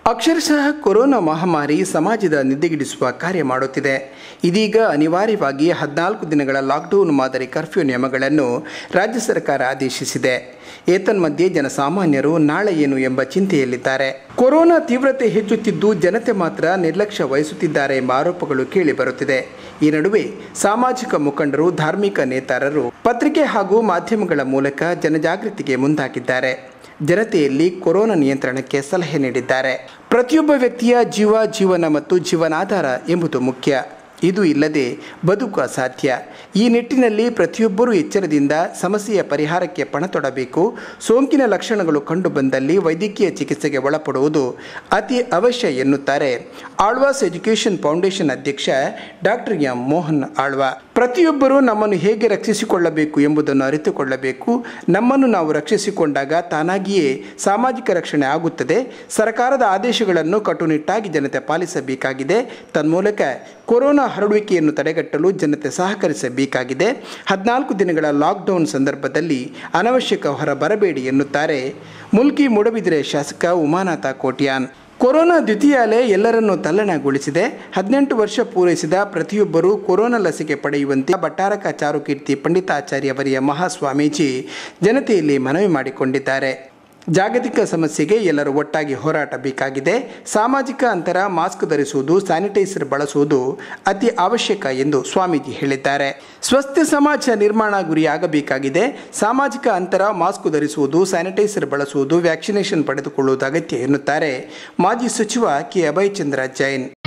ಅಕ್ಷರಶಃ ಕೊರೋನಾ ಮಹಾಮಾರಿ ಸಮಾಜದ ನಿದ್ದೆಗಿಡಿಸುವ ಕಾರ್ಯ ಮಾಡುತ್ತಿದೆ ಇದೀಗ ಅನಿವಾರ್ಯವಾಗಿ ಹದಿನಾಲ್ಕು ದಿನಗಳ ಲಾಕ್ಡೌನ್ ಮಾದರಿ ಕರ್ಫ್ಯೂ ನಿಯಮಗಳನ್ನು ರಾಜ್ಯ ಸರ್ಕಾರ ಆದೇಶಿಸಿದೆ ಏತನ್ಮಧ್ಯೆ ಜನಸಾಮಾನ್ಯರು ನಾಳೆ ಏನು ಎಂಬ ಚಿಂತೆಯಲ್ಲಿದ್ದಾರೆ ಕೊರೋನಾ ತೀವ್ರತೆ ಹೆಚ್ಚುತ್ತಿದ್ದು ಜನತೆ ಮಾತ್ರ ನಿರ್ಲಕ್ಷ್ಯ ವಹಿಸುತ್ತಿದ್ದಾರೆ ಎಂಬ ಆರೋಪಗಳು ಕೇಳಿಬರುತ್ತಿದೆ ಈ ನಡುವೆ ಸಾಮಾಜಿಕ ಮುಖಂಡರು ಧಾರ್ಮಿಕ ನೇತಾರರು ಪತ್ರಿಕೆ ಹಾಗೂ ಮಾಧ್ಯಮಗಳ ಮೂಲಕ ಜನಜಾಗೃತಿಗೆ ಮುಂದಾಗಿದ್ದಾರೆ ಜನತೆಯಲ್ಲಿ ಕೊರೋನಾ ನಿಯಂತ್ರಣಕ್ಕೆ ಸಲಹೆ ನೀಡಿದ್ದಾರೆ ಪ್ರತಿಯೊಬ್ಬ ವ್ಯಕ್ತಿಯ ಜೀವ ಜೀವನ ಮತ್ತು ಜೀವನಾಧಾರ ಎಂಬುದು ಮುಖ್ಯ ಇದು ಇಲ್ಲದೆ ಬದುಕು ಅಸಾಧ್ಯ ಈ ನಿಟ್ಟಿನಲ್ಲಿ ಪ್ರತಿಯೊಬ್ಬರೂ ಎಚ್ಚರದಿಂದ ಸಮಸ್ಯೆಯ ಪರಿಹಾರಕ್ಕೆ ಪಣ ತೊಡಬೇಕು ಸೋಂಕಿನ ಲಕ್ಷಣಗಳು ಕಂಡುಬಂದಲ್ಲಿ ವೈದ್ಯಕೀಯ ಚಿಕಿತ್ಸೆಗೆ ಒಳಪಡುವುದು ಅತಿ ಅವಶ್ಯ ಎನ್ನುತ್ತಾರೆ ಆಳ್ವಾಸ್ ಎಜುಕೇಷನ್ ಫೌಂಡೇಶನ್ ಅಧ್ಯಕ್ಷ ಡಾಕ್ಟರ್ ಎಂ ಮೋಹನ್ ಆಳ್ವಾ ಪ್ರತಿಯೊಬ್ಬರೂ ನಮ್ಮನ್ನು ಹೇಗೆ ರಕ್ಷಿಸಿಕೊಳ್ಳಬೇಕು ಎಂಬುದನ್ನು ಅರಿತುಕೊಳ್ಳಬೇಕು ನಮ್ಮನ್ನು ನಾವು ರಕ್ಷಿಸಿಕೊಂಡಾಗ ತಾನಾಗಿಯೇ ಸಾಮಾಜಿಕ ರಕ್ಷಣೆ ಆಗುತ್ತದೆ ಸರ್ಕಾರದ ಆದೇಶಗಳನ್ನು ಕಟ್ಟುನಿಟ್ಟಾಗಿ ಜನತೆ ಪಾಲಿಸಬೇಕಾಗಿದೆ ತನ್ಮೂಲಕ ಕೊರೋನಾ ಹರಡುವಿಕೆಯನ್ನು ತಡೆಗಟ್ಟಲು ಜನತೆ ಸಹಕರಿಸಬೇಕಾಗಿದೆ ಹದಿನಾಲ್ಕು ದಿನಗಳ ಲಾಕ್ಡೌನ್ ಸಂದರ್ಭದಲ್ಲಿ ಅನವಶ್ಯಕ ಹೊರ ಬರಬೇಡಿ ಎನ್ನುತ್ತಾರೆ ಮುಲ್ಕಿ ಮೂಡಬಿದಿರೆ ಶಾಸಕ ಉಮಾನಾಥ ಕೋಟ್ಯಾನ್ ಕೊರೋನಾ ದ್ವಿತೀಯ ಅಲೆ ಎಲ್ಲರನ್ನೂ ತಲ್ಲಣಗೊಳಿಸಿದೆ ಹದಿನೆಂಟು ವರ್ಷ ಪೂರೈಸಿದ ಪ್ರತಿಯೊಬ್ಬರೂ ಕೊರೋನಾ ಲಸಿಕೆ ಪಡೆಯುವಂತೆ ಭಟ್ಟಾರಕ ಚಾರುಕೀರ್ತಿ ಪಂಡಿತಾಚಾರ್ಯ ಅವರಿಯ ಮಹಾಸ್ವಾಮೀಜಿ ಜನತೆಯಲ್ಲಿ ಮನವಿ ಮಾಡಿಕೊಂಡಿದ್ದಾರೆ ಜಾಗತಿಕ ಸಮಸ್ಯೆಗೆ ಎಲ್ಲರೂ ಒಟ್ಟಾಗಿ ಹೋರಾಟ ಬೇಕಾಗಿದೆ ಸಾಮಾಜಿಕ ಅಂತರ ಮಾಸ್ಕ್ ಧರಿಸುವುದು ಸ್ಯಾನಿಟೈಸರ್ ಬಳಸುವುದು ಅತಿ ಅವಶ್ಯಕ ಎಂದು ಸ್ವಾಮೀಜಿ ಹೇಳಿದ್ದಾರೆ ಸ್ವಸ್ಥ ಸಮಾಜ ನಿರ್ಮಾಣ ಗುರಿಯಾಗಬೇಕಾಗಿದೆ ಸಾಮಾಜಿಕ ಅಂತರ ಮಾಸ್ಕ್ ಧರಿಸುವುದು ಸ್ಯಾನಿಟೈಸರ್ ಬಳಸುವುದು ವ್ಯಾಕ್ಸಿನೇಷನ್ ಪಡೆದುಕೊಳ್ಳುವುದು ಅಗತ್ಯ ಎನ್ನುತ್ತಾರೆ ಮಾಜಿ ಸಚಿವ ಕೆ ಅಭಯಚಂದ್ರ ಜೈನ್